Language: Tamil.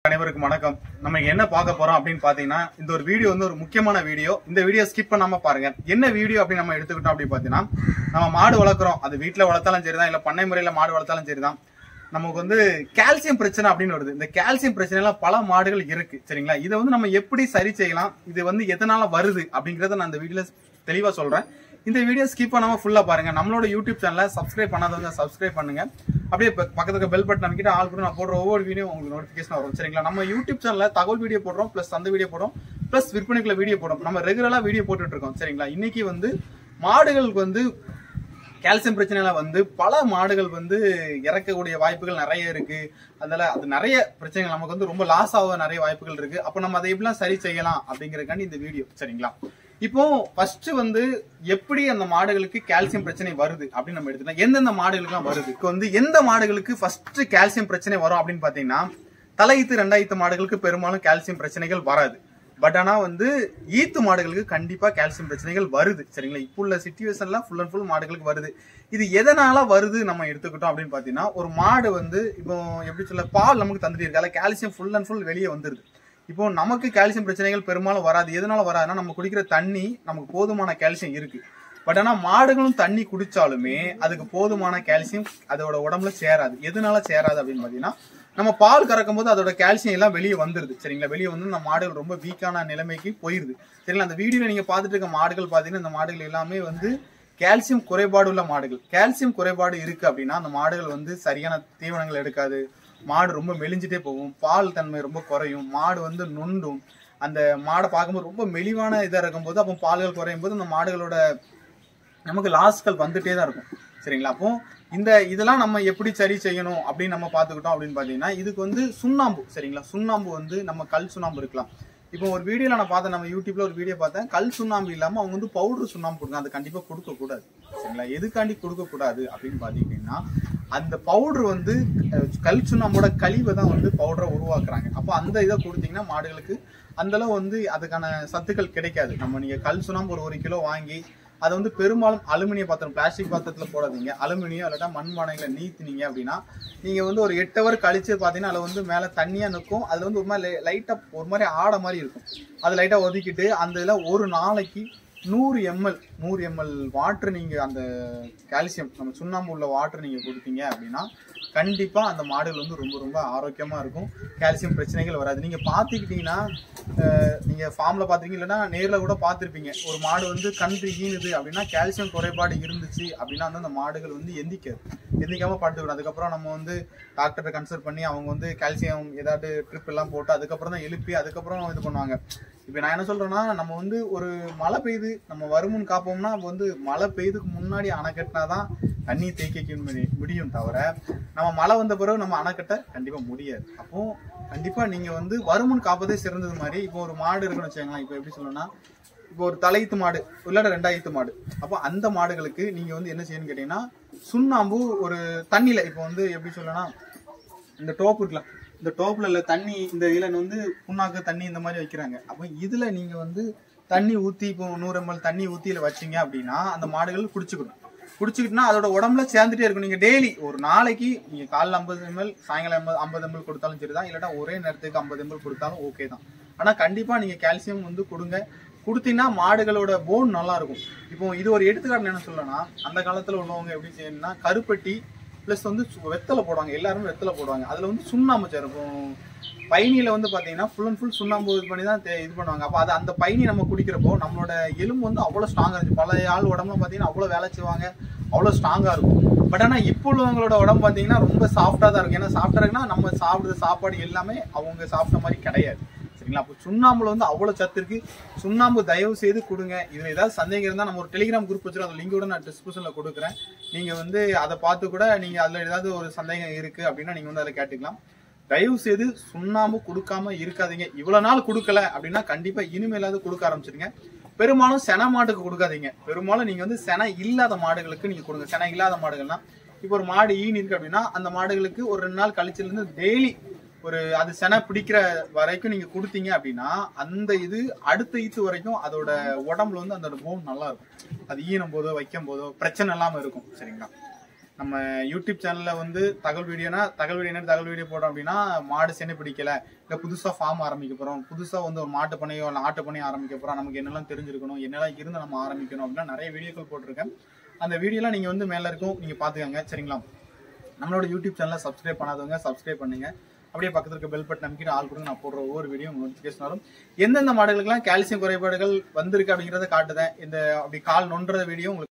அனைவருக்கும் வணக்கம் நம்ம என்ன பார்க்க போறோம் அப்படின்னு பாத்தீங்கன்னா இந்த ஒரு வீடியோ வந்து ஒரு முக்கியமான வீடியோ இந்த வீடியோ ஸ்கிப் பண்ணாம பாருங்க என்ன வீடியோ அப்படின்னு நம்ம எடுத்துக்கிட்டோம் அப்படின்னு பாத்தீங்கன்னா நம்ம மாடு வளர்க்குறோம் அது வீட்டுல வளர்த்தாலும் சரிதான் இல்ல பண்ணை முறையில மாடு வளர்த்தாலும் சரிதான் நமக்கு வந்து கால்சியம் பிரச்சனை அப்படின்னு வருது இந்த கால்சியம் பிரச்சனை எல்லாம் பல மாடுகள் இருக்கு சரிங்களா இதை வந்து நம்ம எப்படி சரி செய்யலாம் இது வந்து எதனால வருது அப்படிங்கறத நான் இந்த வீடியோல தெளிவா சொல்றேன் இந்த வீடியோ ஸ்கிப் பண்ணாம ஃபுல்லா பாருங்க நம்மளோட யூடியூப் சேனலை சப்ஸ்கிரைப் பண்ணாதவங்க சப்ஸ்கிரைப் பண்ணுங்க அப்படியே ப- பக்கத்துக்கு பெல் பட்டன் அமைக்கிட்டு ஆல் கூட நான் போடுற ஒவ்வொரு வீடியோ உங்களுக்கு நோட்டிஃபிகேஷன் வரும் சரிங்களா நம்ம யூடியூப் சேனல்ல தகவல் வீடியோ போடுறோம் பிளஸ் அந்த வீடியோ போடுறோம் பிளஸ் விற்பனைக்குள்ள வீடியோ போடுறோம் நம்ம ரெகுலரா வீடியோ போட்டுட்டு இருக்கோம் சரிங்களா இன்னைக்கு வந்து மாடுகளுக்கு வந்து கால்சியம் பிரச்சனைல வந்து பல மாடுகள் வந்து இறக்கக்கூடிய வாய்ப்புகள் நிறைய இருக்கு அதனால அது நிறைய பிரச்சனைகள் நமக்கு வந்து ரொம்ப லாஸ் ஆக நிறைய வாய்ப்புகள் இருக்கு அப்போ நம்ம அதை எப்படிலாம் சரி செய்யலாம் அப்படிங்கறதுக்காண்டி இந்த வீடியோ சரிங்களா இப்போ ஃபர்ஸ்ட் வந்து எப்படி அந்த மாடுகளுக்கு கால்சியம் பிரச்சனை வருது அப்படின்னு நம்ம எடுத்துக்கலாம் எந்தெந்த மாடுகளுக்குலாம் வருது இப்போ வந்து எந்த மாடுகளுக்கு ஃபர்ஸ்ட் கால்சியம் பிரச்சனை வரும் அப்படின்னு பாத்தீங்கன்னா தலையீத்து ரெண்டாயிரத்து மாடுகளுக்கு பெரும்பாலும் கால்சியம் பிரச்சனைகள் வராது பட் ஆனா வந்து ஈத்து மாடுகளுக்கு கண்டிப்பா கால்சியம் பிரச்சனைகள் வருது சரிங்களா இப்போ உள்ள சுச்சுவேஷன்ல ஃபுல் அண்ட் ஃபுல் மாடுகளுக்கு வருது இது எதனால வருது நம்ம எடுத்துக்கிட்டோம் அப்படின்னு பாத்தீங்கன்னா ஒரு மாடு வந்து இப்போ எப்படி சொல்ல பால் நமக்கு தந்துட்டு இருக்கால கால்சியம் ஃபுல் அண்ட் ஃபுல் வெளியே வந்துருது இப்போ நமக்கு கால்சியம் பிரச்சனைகள் பெரும்பாலும் வராது எதனால வராதுன்னா நம்ம குடிக்கிற தண்ணி நமக்கு போதுமான கால்சியம் இருக்கு பட் ஆனா மாடுகளும் தண்ணி குடிச்சாலுமே அதுக்கு போதுமான கால்சியம் அதோட உடம்புல சேராது எதனால சேராது அப்படின்னு பாத்தீங்கன்னா நம்ம பால் கறக்கும் போது அதோட கால்சியம் எல்லாம் வெளியே வந்துருது சரிங்களா வெளியே வந்து இந்த மாடுகள் ரொம்ப வீக்கான நிலைமைக்கு போயிருது சரிங்களா அந்த வீடியோல நீங்க பார்த்துட்டு இருக்க மாடுகள் பாத்தீங்கன்னா இந்த மாடுகள் எல்லாமே வந்து கால்சியம் குறைபாடு உள்ள மாடுகள் கால்சியம் குறைபாடு இருக்கு அப்படின்னா அந்த மாடுகள் வந்து சரியான தீவனங்கள் எடுக்காது மாடு ரொம்ப மெலிஞ்சிட்டே போகும் பால் தன்மை ரொம்ப குறையும் மாடு வந்து நொண்டும் அந்த மாடை பார்க்கும்போது ரொம்ப மெலிவான இதா இருக்கும்போது அப்போ பால்கள் குறையும் போது அந்த மாடுகளோட நமக்கு லாஸ்கள் வந்துட்டே தான் இருக்கும் சரிங்களா அப்போ இந்த இதெல்லாம் நம்ம எப்படி சரி செய்யணும் அப்படின்னு நம்ம பார்த்துக்கிட்டோம் அப்படின்னு பார்த்தீங்கன்னா இதுக்கு வந்து சுண்ணாம்பு சரிங்களா சுண்ணாம்பு வந்து நம்ம கல் சுண்ணாம்பு இருக்கலாம் இப்போ ஒரு வீடியோல நான் பார்த்தேன் நம்ம யூடியூப்ல ஒரு வீடியோ பார்த்தேன் கல் சுண்ணாம்பு இல்லாம அவங்க வந்து பவுடர் சுண்ணாம்பு கொடுங்க அது கண்டிப்பா கொடுக்க கூடாது சரிங்களா எதுக்காண்டி கொடுக்க கூடாது அப்படின்னு பாத்தீங்கன்னா அந்த பவுடர் வந்து அஹ், கல் சுண்ணாம்போட கழிவை தான் வந்து பவுடரை உருவாக்குறாங்க அப்போ அந்த இதை கொடுத்தீங்கன்னா மாடுகளுக்கு அந்த அளவு வந்து அதுக்கான சத்துக்கள் கிடைக்காது நம்ம நீங்க கல் சுண்ணாம்பு ஒரு ஒரு கிலோ வாங்கி அதை வந்து பெரும்பாலும் அலுமினிய பாத்திரம் பிளாஸ்டிக் பாத்திரத்துல போடாதீங்க அலுமினியம் இல்லாட்டா மண்பானைகளை நீத்துனீங்க அப்படின்னா நீங்க வந்து ஒரு எட்டு ஹவர் கழிச்சு பாத்தீங்கன்னா அதுல வந்து மேல தண்ணியா நிற்கும் அதுல வந்து ஒரு மாதிரி லைட்டா ஒரு மாதிரி ஆட மாதிரி இருக்கும் அது லைட்டா ஒதுக்கிட்டு அந்த இதுல ஒரு நாளைக்கு நூறு எம்எல் நூறு எம்எல் வாட்டர் நீங்க அந்த கால்சியம் நம்ம சுண்ணாம்பு உள்ள வாட்டர் நீங்க கொடுத்தீங்க அப்படின்னா கண்டிப்பா அந்த மாடுகள் வந்து ரொம்ப ரொம்ப ஆரோக்கியமா இருக்கும் கால்சியம் பிரச்சனைகள் வராது நீங்க பாத்துக்கிட்டீங்கன்னா அஹ், நீங்க ஃபார்ம்ல பாத்தீங்க இல்லைன்னா நேர்ல கூட பார்த்திருப்பீங்க ஒரு மாடு வந்து கன்று ஈனுது அப்படின்னா கால்சியம் குறைபாடு இருந்துச்சு அப்படின்னா வந்து அந்த மாடுகள் வந்து எந்திக்காது எந்திக்காம படுத்துக்கணும் அதுக்கப்புறம் நம்ம வந்து டாக்டரை கன்சல்ட் பண்ணி அவங்க வந்து கால்சியம் ஏதாவது ட்ரிப் எல்லாம் போட்டு அதுக்கப்புறம் தான் எழுப்பி அதுக்கப்புறம் இது பண்ணுவாங்க இப்போ நான் என்ன சொல்றேன்னா நம்ம வந்து ஒரு மழை பெய்யுது நம்ம வருமுன் காப்போம்னா அப்ப வந்து மழை பெய்யுதுக்கு முன்னாடி அணை கட்டினாதான் தண்ணி தேக்கிக்க முடி- முடியும் தவிர நம்ம மழை வந்த பிறகு நம்ம அணை கட்ட கண்டிப்பா முடியாது அப்போ கண்டிப்பா நீங்க வந்து வருமுன் காப்பதே சிறந்தது மாதிரி இப்போ ஒரு மாடு இருக்குன்னு வச்சுக்கோங்களேன் இப்போ எப்படி சொல்லணும்னா இப்போ ஒரு தலையீத்து மாடு இல்லாட்ட ரெண்டாயிரத்து மாடு அப்போ அந்த மாடுகளுக்கு நீங்க வந்து என்ன செய்யணும்னு கேட்டீங்கன்னா சுண்ணாம்பு ஒரு தண்ணியில இப்போ வந்து எப்படி சொல்லணும்னா இந்த டோப் இருக்கலாம் இந்த டோப்ல உள்ள தண்ணி இந்த இதுல வந்து புண்ணாக்கு தண்ணி இந்த மாதிரி வைக்கிறாங்க அப்போ இதுல நீங்க வந்து தண்ணி ஊத்தி இப்போ நூறு எம்எல் தண்ணி ஊத்தி இதுல வச்சீங்க அப்படின்னா அந்த மாடுகள் குடிச்சுக்கணும் குடிச்சுக்கிட்டுனா அதோட உடம்புல சேர்ந்துட்டே இருக்கும் நீங்க டெய்லி ஒரு நாளைக்கு நீங்க காலைல ஐம்பது எம்எல் சாயங்காலம் எண்பது ஐம்பது எம்எல் கொடுத்தாலும் சரிதான் இல்லாட்டா ஒரே நேரத்துக்கு ஐம்பது எம்எல் கொடுத்தாலும் ஓகே தான் ஆனா கண்டிப்பா நீங்க கால்சியம் வந்து கொடுங்க கொடுத்தீங்கன்னா மாடுகளோட போன் நல்லா இருக்கும் இப்போ இது ஒரு எடுத்துக்காட்டு என்ன சொல்லணும்னா அந்த காலத்துல உள்ளவங்க எப்படி செய்யணும்னா கருப்பட்டி ப்ளஸ் வந்து சு- வெத்தலை போடுவாங்க எல்லாரும் வெத்தலை போடுவாங்க அதுல வந்து சுண்ணாம்பு சேரும் பயணியில வந்து பாத்தீங்கன்னா ஃபுல் அண்ட் ஃபுல் சுண்ணாம்பு இது பண்ணி தான் தே- இது பண்ணுவாங்க அப்ப அது அந்த பயணி நம்ம குடிக்கிறப்போ நம்மளோட எலும்பு வந்து அவ்வளவு ஸ்ட்ராங்கா இருந்துச்சு பழைய ஆள் உடம்புல பாத்தீங்கன்னா அவ்வளவு வேலை செய்வாங்க அவ்வளவு ஸ்ட்ராங்கா இருக்கும் பட் ஆனா இப்போ உள்ளவங்களோட உடம்பு பாத்தீங்கன்னா ரொம்ப சாஃப்டா தான் இருக்கும் ஏன்னா சாஃப்டா இருக்குன்னா நம்ம சாப்பிடுற சாப்பாடு எல்லாமே அவங்க சாப்பிட்ட மாதிரி கிடையாது சரிங்களா அப்போ சுண்ணாம்புல வந்து அவ்வளவு சத்து இருக்கு சுண்ணாம்பு தயவு செய்து கொடுங்க இதுல ஏதாவது சந்தேகம் இருந்தா நம்ம ஒரு டெலிகிராம் குரூப் வச்சிருக்கோம் அந்த லிங்கோட நான் டிஸ்கிரிப்ஷன்ல கொடுக்குறேன் நீங்க வந்து அதை பார்த்து கூட நீங்க அதுல ஏதாவது ஒரு சந்தேகம் இருக்கு அப்படின்னா நீங்க வந்து அதை கேட்டுக்கலாம் தயவு செய்து சுண்ணாம்பு கொடுக்காம இருக்காதீங்க இவ்வளவு நாள் கொடுக்கல அப்படின்னா கண்டிப்பா இனிமேலாவது கொடுக்க ஆரம்பிச்சிருங்க பெரும்பாலும் சென மாட்டுக்கு கொடுக்காதீங்க பெரும்பாலும் நீங்க வந்து சென இல்லாத மாடுகளுக்கு நீங்க கொடுங்க சென இல்லாத மாடுகள்னா இப்போ ஒரு மாடு ஈன் இருக்கு அப்படின்னா அந்த மாடுகளுக்கு ஒரு ரெண்டு நாள் கழிச்சுல இருந்து டெய்லி ஒரு அது செனை பிடிக்கிற வரைக்கும் நீங்க கொடுத்தீங்க அப்படின்னா அந்த இது அடுத்த ஈத்து வரைக்கும் அதோட உடம்புல வந்து அதோட போன் நல்லா இருக்கும் அது ஈனும் போதோ வைக்கும் போதோ பிரச்சனை இல்லாம இருக்கும் சரிங்களா நம்ம யூடியூப் சேனல்ல வந்து தகவல் வீடியோனா தகவல் வீடியோ என்ன தகவல் வீடியோ போடுறோம் அப்படின்னா மாடு சென்னை பிடிக்கல இல்ல புதுசா ஃபார்ம் ஆரம்பிக்க போறோம் புதுசா வந்து ஒரு மாட்டு பண்ணையோ இல்ல ஆட்டு பண்ணையோ ஆரம்பிக்க போறோம் நமக்கு என்னெல்லாம் தெரிஞ்சிருக்கணும் என்னெல்லாம் இருந்து நம்ம ஆரம்பிக்கணும் அப்படின்னா நிறைய வீடியோக்கள் போட்டிருக்கேன் அந்த வீடியோலாம் நீங்க வந்து மேல இருக்கும் நீங்க பாத்துக்கோங்க சரிங்களா நம்மளோட யூடியூப் சேனலை சப்ஸ்கிரைப் பண்ணாதவங்க சப்ஸ்கிரைப் பண்ணுங்க அப்படியே பக்கத்துல இருக்க பெல் பட்டன் அமைக்கிட்டு ஆள் கொடுங்க நான் போடுற ஒவ்வொரு வீடியோ நோட்டிஃபிகேஷன் வரும் எந்தெந்த மாடுகளுக்கெல்லாம் கால்சியம் குறைபாடுகள் வந்திருக்கு அப்படிங்கறத காட்டுதேன் இந்த அப்படி கால் நொன்ற வீடியோ உங்களுக்கு